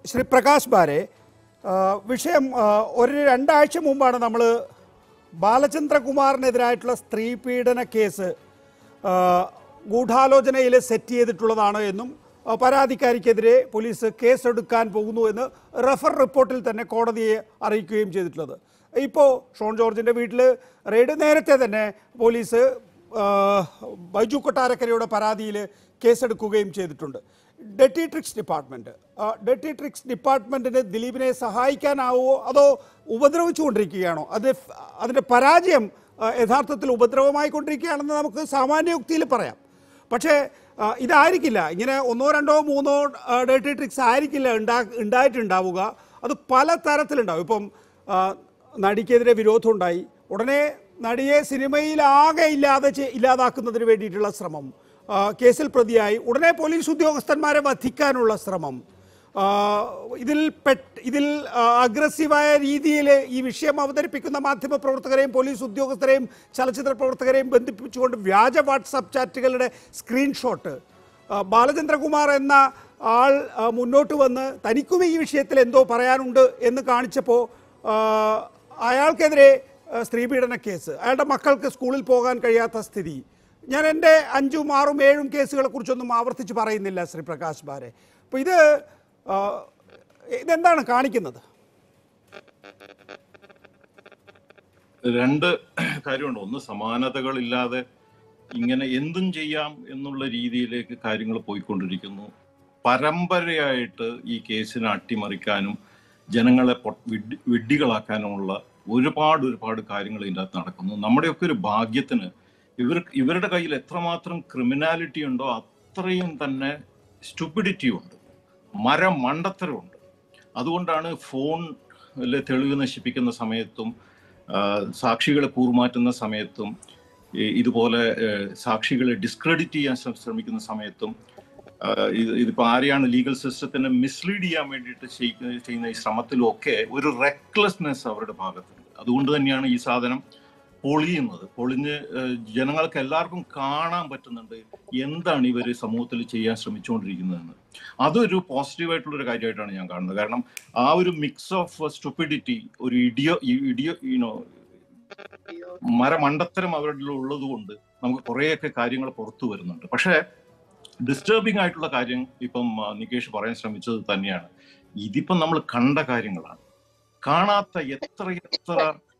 ശ്രീ പ്രകാശ് ബാരെ ആ, വിഷയം ആ, ഒരു രണ്ടാഴ്ച മുമ്പാണ് നമ്മൾ ബാലചന്ദ്രകുമാറിനെതിരായിട്ടുള്ള സ്ത്രീ പീഡന കേസ് ആ, ഗൂഢാലോചനയിൽ സെറ്റ് ചെയ്തിട്ടുള്ളതാണ് എന്നും ആ, പരാതിക്കാരിക്കെതിരെ പോലീസ് കേസെടുക്കാൻ പോകുന്നു എന്ന് റഫർ റിപ്പോർട്ടിൽ തന്നെ കോടതിയെ അറിയിക്കുകയും ചെയ്തിട്ടുള്ളത് ഇപ്പോൾ ഷോൺ ജോർജിൻ്റെ വീട്ടിൽ റെയ്ഡ് നേരത്തെ തന്നെ പോലീസ് ആ, ബൈജു കൊട്ടാരക്കരയുടെ പരാതിയിൽ കേസെടുക്കുകയും ചെയ്തിട്ടുണ്ട് ഡെറ്റി ട്രിക്സ് ഡിപ്പാർട്ട്മെൻറ്റ് ഡെറ്റി ട്രിക്സ് ഡിപ്പാർട്ട്മെൻറ്റിന് ദിലീപിനെ സഹായിക്കാനാവോ അതോ ഉപദ്രവിച്ചുകൊണ്ടിരിക്കുകയാണോ അത് ഫ്- അതിൻ്റെ പരാജയം ആ, യഥാർത്ഥത്തിൽ ഉപദ്രവമായിക്കൊണ്ടിരിക്കുകയാണെന്ന് നമുക്ക് സാമാന്യയുക്തിയിൽ പറയാം പക്ഷേ ആ, ഇതായിരിക്കില്ല ഇങ്ങനെ ഒന്നോ രണ്ടോ മൂന്നോ ഡേർട്ടി ട്രിക്സ് ആയിരിക്കില്ല ഉണ്ടാ ഉണ്ടായിട്ടുണ്ടാവുക അത് പല തരത്തിലുണ്ടാവും ഇപ്പം ആ, നടിക്കെതിരെ വിരോധമുണ്ടായി ഉടനെ നടിയെ സിനിമയിലാകെ ഇല്ലാതെ ചെ- ഇല്ലാതാക്കുന്നതിന് വേണ്ടിയിട്ടുള്ള ശ്രമം ആ, കേസിൽ പ്രതിയായി ഉടനെ പോലീസ് ഉദ്യോഗസ്ഥന്മാരെ വധിക്കാനുള്ള ശ്രമം ആ, ഇതിൽ പെട്ട് ഇതിൽ ആ, അഗ്രസീവായ രീതിയിൽ ഈ വിഷയം അവതരിപ്പിക്കുന്ന മാധ്യമ പ്രവർത്തകരെയും പോലീസ് ഉദ്യോഗസ്ഥരെയും ചലച്ചിത്ര പ്രവർത്തകരെയും ബന്ധിപ്പിച്ചുകൊണ്ട് വ്യാജ വാട്സാപ്പ് ചാറ്റുകളുടെ സ്ക്രീൻഷോട്ട് ആ, ബാലചന്ദ്രകുമാർ എന്ന ആൾ ആ, മുന്നോട്ട് വന്ന് തനിക്കും ഈ വിഷയത്തിൽ എന്തോ പറയാനുണ്ട് എന്ന് കാണിച്ചപ്പോൾ ആ, അയാൾക്കെതിരെ ആ, സ്ത്രീപീഡന കേസ് അയാളുടെ മക്കൾക്ക് സ്കൂളിൽ പോകാൻ കഴിയാത്ത സ്ഥിതി ഞാൻ എൻ്റെ അഞ്ചും ആറും ഏഴും കേസുകളെ കുറിച്ചൊന്നും ആവർത്തിച്ച് പറയുന്നില്ല ശ്രീ പ്രകാശ് ബാരെ അപ്പോൾ ഇത് ആ, ഇതെന്താണ് കാണിക്കുന്നത് രണ്ട് കാര്യമുണ്ട് ഒന്ന് സമാനതകളില്ലാതെ ഇങ്ങനെ എന്തും ചെയ്യാം എന്നുള്ള രീതിയിലേക്ക് കാര്യങ്ങൾ പോയിക്കൊണ്ടിരിക്കുന്നു പരമ്പരയായിട്ട് ഈ കേസിനെ അട്ടിമറിക്കാനും ജനങ്ങളെ പൊ- വിഡ്ഢി- വിഡ്ഢികളാക്കാനുമുള്ള ഒരുപാട് ഒരുപാട് കാര്യങ്ങൾ ഇതിൻ്റെ അകത്ത് നടക്കുന്നു നമ്മുടെയൊക്കെ ഒരു ഭാഗ്യത്തിന് ഇവർ ഇവരുടെ കയ്യിൽ എത്രമാത്രം ക്രിമിനാലിറ്റി ഉണ്ടോ അത്രയും തന്നെ സ്റ്റുപ്പിഡിറ്റി ഉണ്ട് മരം മണ്ടത്തരമുണ്ട് അതുകൊണ്ടാണ് ഫോണിലെ തെളിവ് നശിപ്പിക്കുന്ന സമയത്തും ആ, സാക്ഷികളെ കൂറുമാറ്റുന്ന സമയത്തും ഈ ഇതുപോലെ ഏ, സാക്ഷികളെ ഡിസ്ക്രെഡിറ്റ് ചെയ്യാൻ ശ്ര- ശ്രമിക്കുന്ന സമയത്തും ആ, ഇത് ഇതിപ്പോ ആരെയാണ് ലീഗൽ സിസ്റ്റത്തിനെ മിസ്ലീഡ് ചെയ്യാൻ വേണ്ടിയിട്ട് ചെയ്യ- ചെയ്യുന്ന ഈ ശ്രമത്തിലും ഒക്കെ ഒരു റെക്ലെസ്നെസ് അവരുടെ ഭാഗത്തുണ്ട് അതുകൊണ്ട് തന്നെയാണ് ഈ സാധനം പൊളിയുന്നത് പൊളിഞ്ഞ് ഏ, ജനങ്ങൾക്ക് എല്ലാവർക്കും കാണാൻ പറ്റുന്നുണ്ട് എന്താണ് ഇവർ സമൂഹത്തിൽ ചെയ്യാൻ ശ്രമിച്ചുകൊണ്ടിരിക്കുന്നതെന്ന് അതൊരു പോസിറ്റീവായിട്ടുള്ള ഒരു കാര്യമായിട്ടാണ് ഞാൻ കാണുന്നത് കാരണം ആ ഒരു മിക്സ് ഓഫ് സ്റ്റുപ്പിഡിറ്റി ഒരു ഇഡിയോ ഇഡിയോ യുനോ മരമണ്ടത്തരം അവരുടെ ഉള്ളത് കൊണ്ട് നമുക്ക് കുറേയൊക്കെ കാര്യങ്ങൾ പുറത്തു വരുന്നുണ്ട് പക്ഷേ ഡിസ്റ്റർബിംഗ് ആയിട്ടുള്ള കാര്യം ഇപ്പം ആ, നികേഷ് പറയാൻ ശ്രമിച്ചത് തന്നെയാണ് ഇതിപ്പം നമ്മൾ കണ്ട കാര്യങ്ങളാണ് കാണാത്ത എത്ര എത്ര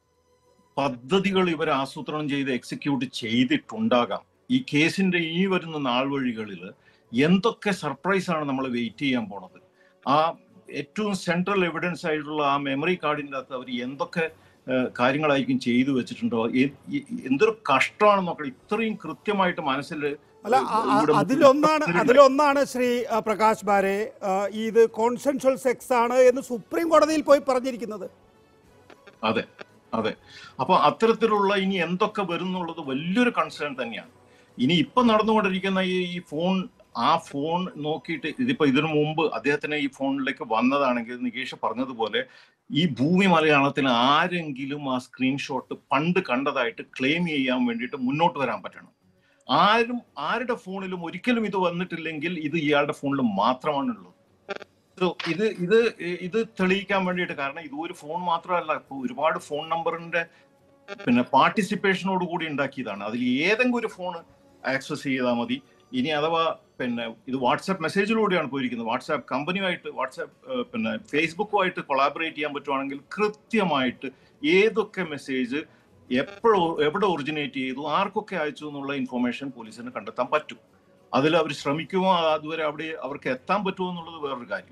പദ്ധതികൾ ഇവർ ആസൂത്രണം ചെയ്ത് എക്സിക്യൂട്ട് ചെയ്തിട്ടുണ്ടാകാം ഈ കേസിന്റെ ഈ വരുന്ന നാൾ വഴികളിൽ എന്തൊക്കെ സർപ്രൈസ് ആണ് നമ്മൾ വെയിറ്റ് ചെയ്യാൻ പോണത് ആ ഏറ്റവും സെൻട്രൽ എവിഡൻസ് ആയിട്ടുള്ള ആ മെമ്മറി കാർഡിൻ്റെ അകത്ത് അവർ എന്തൊക്കെ ഏഹ്, കാര്യങ്ങളായിരിക്കും ചെയ്തു വെച്ചിട്ടുണ്ടോ എ- എ- എന്തൊരു കഷ്ടമാണെന്ന് നോക്കണം ഇത്രയും കൃത്യമായിട്ട് മനസ്സിൽ അല്ല അ- അ- ഇവിടെ അതിലൊന്നാണ് മുന്നിൽ അതിലൊന്നാണ് ശ്രീ ആ, പ്രകാശ് ബാരെ ആ, ഇത് കോൺസെൻഷ്വൽ സെക്സ് ആണ് എന്ന് സുപ്രീം കോടതിയിൽ പോയി പറഞ്ഞിരിക്കുന്നത് അതെ അതെ അപ്പൊ അത്തരത്തിലുള്ള ഇനി എന്തൊക്കെ വരും എന്നുള്ളത് വലിയൊരു കൺസേൺ തന്നെയാണ് ഇനി ഇപ്പൊ നടന്നുകൊണ്ടിരിക്കുന്ന ഈ ഈ ഫോൺ ആ ഫോൺ നോക്കിയിട്ട് ഇതിപ്പോ ഇതിനു മുമ്പ് അദ്ദേഹത്തിന് ഈ ഫോണിലേക്ക് വന്നതാണെങ്കിൽ നികേഷ് പറഞ്ഞതുപോലെ ഈ ഭൂമി മലയാളത്തിൽ ആരെങ്കിലും ആ സ്ക്രീൻഷോട്ട് പണ്ട് കണ്ടതായിട്ട് ക്ലെയിം ചെയ്യാൻ വേണ്ടിയിട്ട് മുന്നോട്ട് വരാൻ പറ്റണം ആരും ആരുടെ ഫോണിലും ഒരിക്കലും ഇത് വന്നിട്ടില്ലെങ്കിൽ ഇത് ഇയാളുടെ ഫോണിൽ മാത്രമാണുള്ളത് So, ഇത് ഇത് ഇത് തെളിയിക്കാൻ വേണ്ടിയിട്ട് കാരണം ഇത് ഒരു ഫോൺ മാത്രമല്ല ഇപ്പൊ ഒരുപാട് ഫോൺ നമ്പറിന്റെ പിന്നെ പാർട്ടിസിപ്പേഷനോട് കൂടി ഉണ്ടാക്കിയതാണ് അതിൽ ഏതെങ്കിലും ഒരു ഫോൺ ആക്സസ് ചെയ്താൽ മതി ഇനി അഥവാ പിന്നെ ഇത് വാട്സാപ്പ് മെസ്സേജിലൂടെയാണ് പോയിരിക്കുന്നത് വാട്സാപ്പ് കമ്പനിയുമായിട്ട് വാട്സാപ്പ് ഏഹ്, പിന്നെ ഫേസ്ബുക്കുമായിട്ട് കൊളാബറേറ്റ് ചെയ്യാൻ പറ്റുവാണെങ്കിൽ കൃത്യമായിട്ട് ഏതൊക്കെ മെസ്സേജ് എപ്പോഴോ എവിടെ ഒറിജിനേറ്റ് ചെയ്തു ആർക്കൊക്കെ അയച്ചു എന്നുള്ള ഇൻഫർമേഷൻ പോലീസിന് കണ്ടെത്താൻ പറ്റും അതിൽ അവർ ശ്രമിക്കുമോ അതുവരെ അവിടെ അവർക്ക് എത്താൻ പറ്റുമോ എന്നുള്ളത് വേറൊരു കാര്യം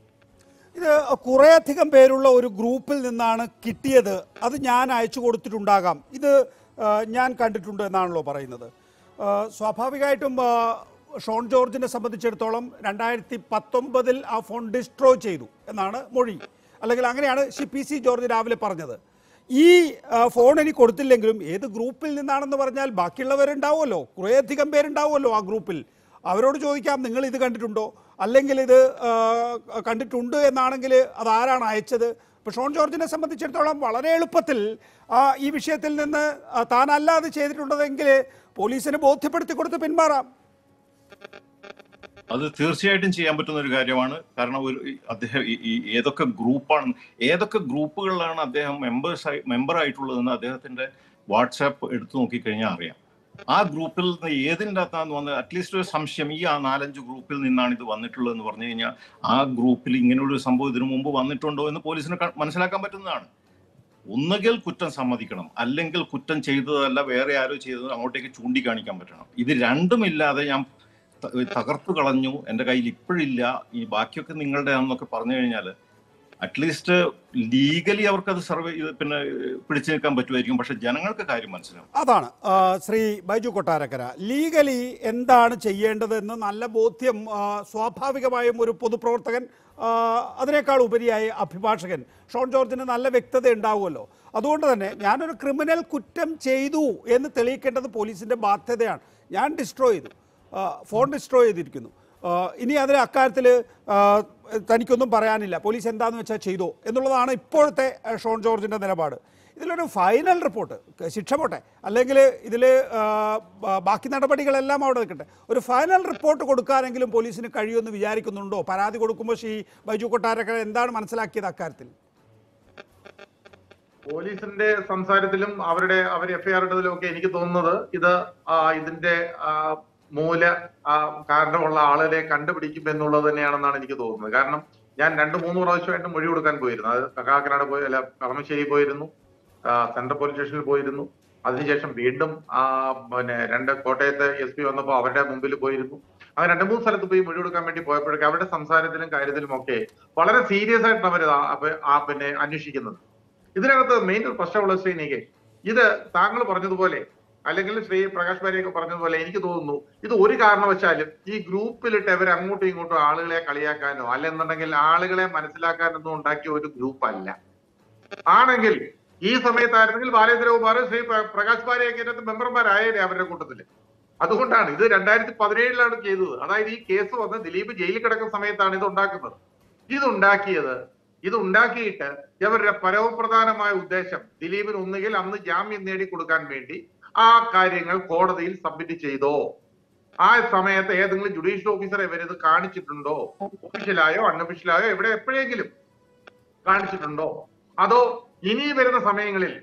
ഇത് കുറേയധികം പേരുള്ള ഒരു ഗ്രൂപ്പിൽ നിന്നാണ് കിട്ടിയത് അത് ഞാൻ അയച്ചു കൊടുത്തിട്ടുണ്ടാകാം ഇത് ആ, ഞാൻ കണ്ടിട്ടുണ്ട് എന്നാണല്ലോ പറയുന്നത് ആ, സ്വാഭാവികമായിട്ടും ആ, ഷോൺ ജോർജിനെ സംബന്ധിച്ചിടത്തോളം രണ്ടായിരത്തി പത്തൊമ്പതിൽ ആ ഫോൺ ഡിസ്ട്രോയ് ചെയ്തു എന്നാണ് മൊഴി അല്ലെങ്കിൽ അങ്ങനെയാണ് ശ്രീ പി സി ജോർജ് രാവിലെ പറഞ്ഞത് ഈ ആ, ഫോൺ എനിക്ക് കൊടുത്തില്ലെങ്കിലും ഏത് ഗ്രൂപ്പിൽ നിന്നാണെന്ന് പറഞ്ഞാൽ ബാക്കിയുള്ളവരുണ്ടാവുമല്ലോ കുറേയധികം പേരുണ്ടാവുമല്ലോ ആ ഗ്രൂപ്പിൽ അവരോട് ചോദിക്കാം നിങ്ങൾ ഇത് കണ്ടിട്ടുണ്ടോ അല്ലെങ്കിൽ ഇത് ആ, കണ്ടിട്ടുണ്ട് എന്നാണെങ്കിൽ അത് ആരാണ് അയച്ചത് ഇപ്പോൾ ഷോൺ ജോർജിനെ സംബന്ധിച്ചിടത്തോളം വളരെ എളുപ്പത്തിൽ ആ, ഈ വിഷയത്തിൽ നിന്ന് ആ, താനല്ല അത് ചെയ്തിട്ടുള്ളതെങ്കിൽ പോലീസിന് ബോധ്യപ്പെടുത്തി കൊടുത്ത് പിന്മാറാം അത് തീർച്ചയായിട്ടും ചെയ്യാൻ പറ്റുന്ന ഒരു കാര്യമാണ് കാരണം ഒരു ഈ അദ്ദേഹം ഈ- ഈ ഏതൊക്കെ ഗ്രൂപ്പാണ് ഏതൊക്കെ ഗ്രൂപ്പുകളിലാണ് അദ്ദേഹം മെമ്പേഴ്സ് മെമ്പർ ആയിട്ടുള്ളതെന്ന് അദ്ദേഹത്തിന്റെ വാട്സാപ്പ് എടുത്തു നോക്കിക്കഴിഞ്ഞാൽ അറിയാം ആ ഗ്രൂപ്പിൽ നിന്ന് ഏതിൻ്റെ അകത്താന്ന് വന്നത് അറ്റ്ലീസ്റ്റ് ഒരു സംശയം ഈ ആ നാലഞ്ച് ഗ്രൂപ്പിൽ നിന്നാണ് ഇത് വന്നിട്ടുള്ളതെന്ന് പറഞ്ഞു കഴിഞ്ഞാൽ ആ ഗ്രൂപ്പിൽ ഇങ്ങനെയുള്ള ഒരു സംഭവം ഇതിനു മുമ്പ് വന്നിട്ടുണ്ടോ എന്ന് പോലീസിന് ക- മനസ്സിലാക്കാൻ പറ്റുന്നതാണ് ഒന്നുകിൽ കുറ്റം സമ്മതിക്കണം അല്ലെങ്കിൽ കുറ്റം ചെയ്തതല്ല വേറെ ആരോ ചെയ്തത് അങ്ങോട്ടേക്ക് ചൂണ്ടിക്കാണിക്കാൻ പറ്റണം ഇത് രണ്ടുമില്ലാതെ ഞാൻ ത- തകർത്തു കളഞ്ഞു എൻ്റെ കയ്യിൽ ഇപ്പോഴില്ല ഈ ബാക്കിയൊക്കെ നിങ്ങളുടെ ആണെന്നൊക്കെ പറഞ്ഞു കഴിഞ്ഞാൽ അറ്റ്ലീസ്റ്റ് ലീഗലി അവർക്കത് സർവേ ഇത് പിന്നെ പിടിച്ചു നിൽക്കാൻ പറ്റുമായിരിക്കും പക്ഷെ ജനങ്ങൾക്ക് കാര്യം മനസ്സിലാവും അതാണ് ആ, ശ്രീ ബൈജു കൊട്ടാരക്കര ലീഗലി എന്താണ് ചെയ്യേണ്ടതെന്ന് നല്ല ബോധ്യം ആ, സ്വാഭാവികമായും ഒരു പൊതുപ്രവർത്തകൻ ആ, അതിനേക്കാൾ ഉപരിയായി അഭിഭാഷകൻ ഷോൺ ജോർജിന് നല്ല വ്യക്തത ഉണ്ടാവുമല്ലോ അതുകൊണ്ട് തന്നെ ഞാനൊരു ക്രിമിനൽ കുറ്റം ചെയ്തു എന്ന് തെളിയിക്കേണ്ടത് പോലീസിൻ്റെ ബാധ്യതയാണ് ഞാൻ ഡിസ്ട്രോയ് ചെയ്തു ആ, ഫോൺ ഡിസ്ട്രോയ് ചെയ്തിരിക്കുന്നു ആ, ഇനി അതിന് അക്കാര്യത്തിൽ തനിക്കൊന്നും പറയാനില്ല പോലീസ് എന്താന്ന് വെച്ചാൽ ചെയ്തോ എന്നുള്ളതാണ് ഇപ്പോഴത്തെ ആ, ഷോൺ ജോർജിൻ്റെ നിലപാട് ഇതിലൊരു ഫൈനൽ റിപ്പോർട്ട് ശിക്ഷ പോട്ടെ അല്ലെങ്കിൽ ഇതിൽ ബാക്കി നടപടികളെല്ലാം അവിടെ നിൽക്കട്ടെ ഒരു ഫൈനൽ റിപ്പോർട്ട് കൊടുക്കാനെങ്കിലും പോലീസിന് കഴിയുമെന്ന് വിചാരിക്കുന്നുണ്ടോ പരാതി കൊടുക്കുമ്പോൾ ശ്രീ ബൈജു കൊട്ടാരക്കര എന്താണ് മനസ്സിലാക്കിയത് അക്കാര്യത്തിൽ പോലീസിന്റെ സംസാരത്തിലും അവരുടെ അവർ എഫ്ഐആർ ഇട്ടതിലും ഒക്കെ എനിക്ക് തോന്നുന്നത് ഇത് ആ, ഇതിന്റെ ആ, മൂല ആ, കാരണമുള്ള ആളുകളെ കണ്ടുപിടിക്കും എന്നുള്ളത് തന്നെയാണെന്നാണ് എനിക്ക് തോന്നുന്നത് കാരണം ഞാൻ രണ്ടു മൂന്ന് പ്രാവശ്യമായിട്ട് മൊഴി കൊടുക്കാൻ പോയിരുന്നു അത് കാക്കനാട് പോയി അല്ല കളമശ്ശേരി പോയിരുന്നു ആ, സെൻട്രൽ പോലീസ് സ്റ്റേഷനിൽ പോയിരുന്നു അതിനുശേഷം വീണ്ടും ആ പിന്നെ രണ്ട് കോട്ടയത്തെ എസ് പി വന്നപ്പോൾ അവരുടെ മുമ്പിൽ പോയിരുന്നു അങ്ങനെ രണ്ട് മൂന്ന് സ്ഥലത്ത് പോയി മൊഴി കൊടുക്കാൻ വേണ്ടി പോയപ്പോഴൊക്കെ അവരുടെ സംസാരത്തിലും കാര്യത്തിലും ഒക്കെ വളരെ സീരിയസ് ആയിട്ടാണ് അവർ ആ പിന്നെ അന്വേഷിക്കുന്നത് ഇതിനകത്ത് മെയിൻ ഒരു പ്രശ്നമുള്ള ശ്രീ നികേഷ് ഇത് താങ്കൾ പറഞ്ഞതുപോലെ അല്ലെങ്കിൽ ശ്രീ പ്രകാശ് ബാരിയൊക്കെ പറഞ്ഞതുപോലെ എനിക്ക് തോന്നുന്നു ഇത് ഒരു കാരണവശാലും ഈ ഗ്രൂപ്പിലിട്ട് ഇവർ അങ്ങോട്ടും ഇങ്ങോട്ടും ആളുകളെ കളിയാക്കാനോ അല്ലെന്നുണ്ടെങ്കിൽ ആളുകളെ മനസ്സിലാക്കാനൊന്നും ഉണ്ടാക്കിയ ഒരു ഗ്രൂപ്പ് അല്ല ആണെങ്കിൽ ഈ സമയത്തായിരുന്നെങ്കിൽ ബാലേന്ദ്രകുമാർ ശ്രീ പ്ര- പ്രകാശ് ബാരിയൊക്കെ ഇതിനകത്ത് മെമ്പർമാരായേനെ അവരുടെ കൂട്ടത്തില് അതുകൊണ്ടാണ് ഇത് രണ്ടായിരത്തി പതിനേഴിലാണ് ചെയ്തത് അതായത് ഈ കേസ് വന്ന് ദിലീപ് ജയിലിൽ കിടക്കുന്ന സമയത്താണ് ഇത് ഉണ്ടാക്കുന്നത് ഇത് ഉണ്ടാക്കിയത് ഇത് ഉണ്ടാക്കിയിട്ട് ഇവരുടെ പരമപ്രധാനമായ ഉദ്ദേശം ദിലീപിന് ഒന്നുകിൽ അന്ന് ജാമ്യം നേടി കൊടുക്കാൻ വേണ്ടി ആ കാര്യങ്ങൾ കോടതിയിൽ സബ്മിറ്റ് ചെയ്തോ ആ സമയത്ത് ഏതെങ്കിലും ജുഡീഷ്യൽ ഓഫീസറെ ഇവരിത് കാണിച്ചിട്ടുണ്ടോ ഒഫീഷ്യലായോ അൺഒഫീഷ്യലായോ എവിടെ എപ്പോഴെങ്കിലും കാണിച്ചിട്ടുണ്ടോ അതോ ഇനി വരുന്ന സമയങ്ങളിൽ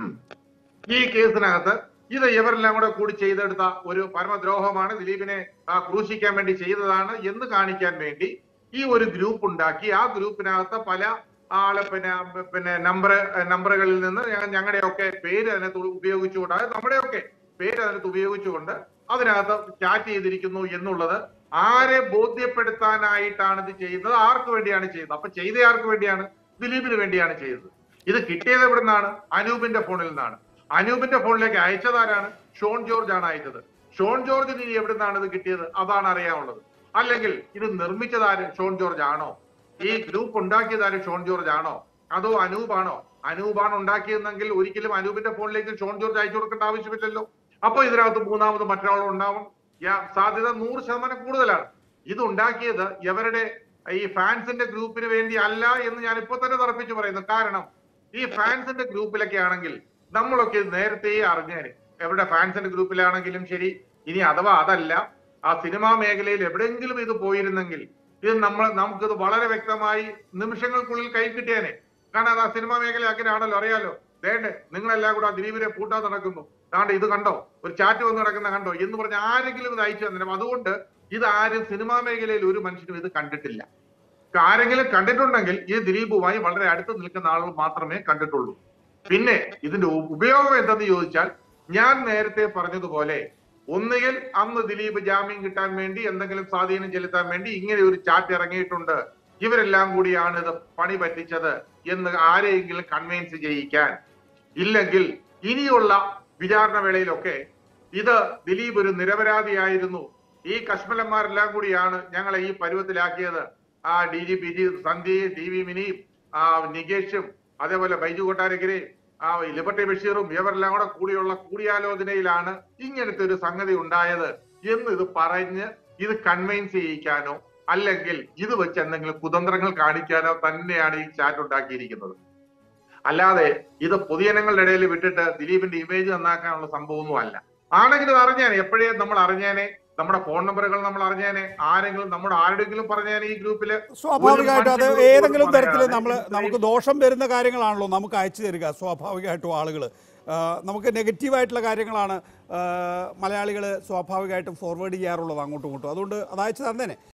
ഈ കേസിനകത്ത് ഇത് ഇവരെല്ലാം കൂടെ കൂടി ചെയ്തെടുത്ത ഒരു പരമദ്രോഹമാണ് ദിലീപിനെ ആ, ക്രൂശിക്കാൻ വേണ്ടി ചെയ്തതാണ് എന്ന് കാണിക്കാൻ വേണ്ടി ഈ ഒരു ഗ്രൂപ്പ് ഉണ്ടാക്കി ആ ഗ്രൂപ്പിനകത്ത് പല ആള് പിന്നെ പിന്നെ നമ്പർ നമ്പറുകളിൽ നിന്ന് ഞങ്ങ- ഞങ്ങളുടെയൊക്കെ പേര് അതിനകത്ത് ഉപയോഗിച്ചുകൊണ്ട് അതായത് നമ്മുടെയൊക്കെ പേര് അതിനകത്ത് ഉപയോഗിച്ചുകൊണ്ട് അതിനകത്ത് ചാറ്റ് ചെയ്തിരിക്കുന്നു എന്നുള്ളത് ആരെ ബോധ്യപ്പെടുത്താനായിട്ടാണ് ഇത് ചെയ്യുന്നത് ആർക്ക് വേണ്ടിയാണ് ചെയ്യുന്നത് അപ്പൊ ചെയ്ത ആർക്ക് വേണ്ടിയാണ് ദിലീപിന് വേണ്ടിയാണ് ചെയ്തത് ഇത് കിട്ടിയത് എവിടെ നിന്നാണ് അനൂപിന്റെ ഫോണിൽ നിന്നാണ് അനൂപിന്റെ ഫോണിലേക്ക് അയച്ചതാരാണ് ഷോൺ ജോർജ് ആണ് അയച്ചത് ഷോൺ ജോർജിന് ഇനി എവിടെ നിന്നാണ് ഇത് കിട്ടിയത് അതാണ് അറിയാനുള്ളത് അല്ലെങ്കിൽ ഇത് നിർമ്മിച്ചതാര് ഷോൺ ജോർജ് ആണോ ഈ ഗ്രൂപ്പ് ഉണ്ടാക്കിയതാര് ഷോൺ ജോർജ് ആണോ അതോ അനൂപാണോ അനൂപാണ് ഉണ്ടാക്കിയതെങ്കിൽ ഒരിക്കലും അനൂപിന്റെ ഫോണിലേക്ക് ഷോൺ ജോർജ് അയച്ചു കൊടുക്കേണ്ട ആവശ്യമില്ലല്ലോ അപ്പൊ ഇതിനകത്ത് മൂന്നാമത് മറ്റൊരാൾ ഉണ്ടാവും യാ- സാധ്യത നൂറ് ശതമാനം കൂടുതലാണ് ഇത് ഉണ്ടാക്കിയത് ഇവരുടെ ഈ ഫാൻസിന്റെ ഗ്രൂപ്പിന് വേണ്ടി അല്ല എന്ന് ഞാൻ ഇപ്പൊ തന്നെ തറപ്പിച്ചു പറയുന്നു കാരണം ഈ ഫാൻസിന്റെ ഗ്രൂപ്പിലൊക്കെ ആണെങ്കിൽ നമ്മളൊക്കെ ഇത് നേരത്തെ അറിഞ്ഞേനെ എവിടെ ഫാൻസിന്റെ ഗ്രൂപ്പിലാണെങ്കിലും ശരി ഇനി അഥവാ അതല്ല ആ സിനിമാ മേഖലയിൽ എവിടെയെങ്കിലും ഇത് പോയിരുന്നെങ്കിൽ ഇത് നമ്മൾ നമുക്കിത് വളരെ വ്യക്തമായി നിമിഷങ്ങൾക്കുള്ളിൽ കൈ കിട്ടിയേനെ കാരണം അത് ആ സിനിമാ മേഖല അങ്ങനെയാണല്ലോ അറിയാലോ വേണ്ടേ നിങ്ങളെല്ലാം കൂടെ ആ ദിലീപിനെ പൂട്ടാൻ നടക്കുന്നു താണ്ട് ഇത് കണ്ടോ ഒരു ചാറ്റ് വന്ന് നടക്കുന്ന കണ്ടോ എന്ന് പറഞ്ഞ് ആരെങ്കിലും ഇത് അയച്ചു തന്നിരും അതുകൊണ്ട് ഇത് ആരും സിനിമാ മേഖലയിൽ ഒരു മനുഷ്യനും ഇത് കണ്ടിട്ടില്ല ആരെങ്കിലും കണ്ടിട്ടുണ്ടെങ്കിൽ ഈ ദിലീപുമായി വളരെ അടുത്ത് നിൽക്കുന്ന ആളുകൾ മാത്രമേ കണ്ടിട്ടുള്ളൂ പിന്നെ ഇതിന്റെ ഉ- ഉപയോഗം എന്തെന്ന് ചോദിച്ചാൽ ഞാൻ നേരത്തെ പറഞ്ഞതുപോലെ ഒന്നുകിൽ അന്ന് ദിലീപ് ജാമ്യം കിട്ടാൻ വേണ്ടി എന്തെങ്കിലും സ്വാധീനം ചെലുത്താൻ വേണ്ടി ഇങ്ങനെ ഒരു ചാറ്റ് ഇറങ്ങിയിട്ടുണ്ട് ഇവരെല്ലാം കൂടിയാണ് ഇത് പണി പറ്റിച്ചത് എന്ന് ആരെയെങ്കിലും കൺവിൻസ് ചെയ്യിക്കാൻ ഇല്ലെങ്കിൽ ഇനിയുള്ള വിചാരണ വേളയിലൊക്കെ ഇത് ദിലീപ് ഒരു നിരപരാധിയായിരുന്നു ഈ കശ്മലന്മാരെല്ലാം കൂടിയാണ് ഞങ്ങളെ ഈ പരുവത്തിലാക്കിയത് ആ ഡി ജി പി ജി സന്ധി ടി വി മിനിയും ആ നികേഷും അതേപോലെ ബൈജു കൊട്ടാരക്കരയും ആ ലിബർട്ടി ബഷീറും ഇവരെല്ലാം കൂടെ കൂടിയുള്ള കൂടിയാലോചനയിലാണ് ഇങ്ങനത്തെ ഒരു സംഗതി ഉണ്ടായത് എന്ന് ഇത് പറഞ്ഞ് ഇത് കൺവിൻസ് ചെയ്യിക്കാനോ അല്ലെങ്കിൽ ഇത് വെച്ച് എന്തെങ്കിലും കുതന്ത്രങ്ങൾ കാണിക്കാനോ തന്നെയാണ് ഈ ചാറ്റ് ഉണ്ടാക്കിയിരിക്കുന്നത് അല്ലാതെ ഇത് പൊതുജനങ്ങളുടെ ഇടയിൽ വിട്ടിട്ട് ദിലീപിന്റെ ഇമേജ് നന്നാക്കാനുള്ള സംഭവമൊന്നും അല്ല ആണെങ്കിൽ ഇത് അറിഞ്ഞേനെ എപ്പോഴേ നമ്മൾ അറിഞ്ഞേനെ നമ്മുടെ ഫോൺ നമ്പറുകൾ നമ്മൾ അറിഞ്ഞേനെ ആരെങ്കിലും നമ്മുടെ ആരുടെയെങ്കിലും പറഞ്ഞേനെ ഈ ഗ്രൂപ്പില് സ്വാഭാവികമായിട്ടും അത് ഒരു മനുഷ്യൻ ഏതെങ്കിലും ഒരു തരത്തിൽ പറയാതെ നമ്മൾ ഇത്രയും- നമുക്ക് ദോഷം വരുന്ന കാര്യങ്ങളാണല്ലോ നമുക്ക് അയച്ചു തരിക സ്വാഭാവികമായിട്ടും ആളുകൾ നമുക്ക് നെഗറ്റീവായിട്ടുള്ള കാര്യങ്ങളാണ് മലയാളികൾ സ്വാഭാവികമായിട്ടും ഫോർവേഡ് ചെയ്യാറുള്ളത് അങ്ങോട്ടും ഇങ്ങോട്ടും അതുകൊണ്ട് അത് അയച്ചു തന്നേനെ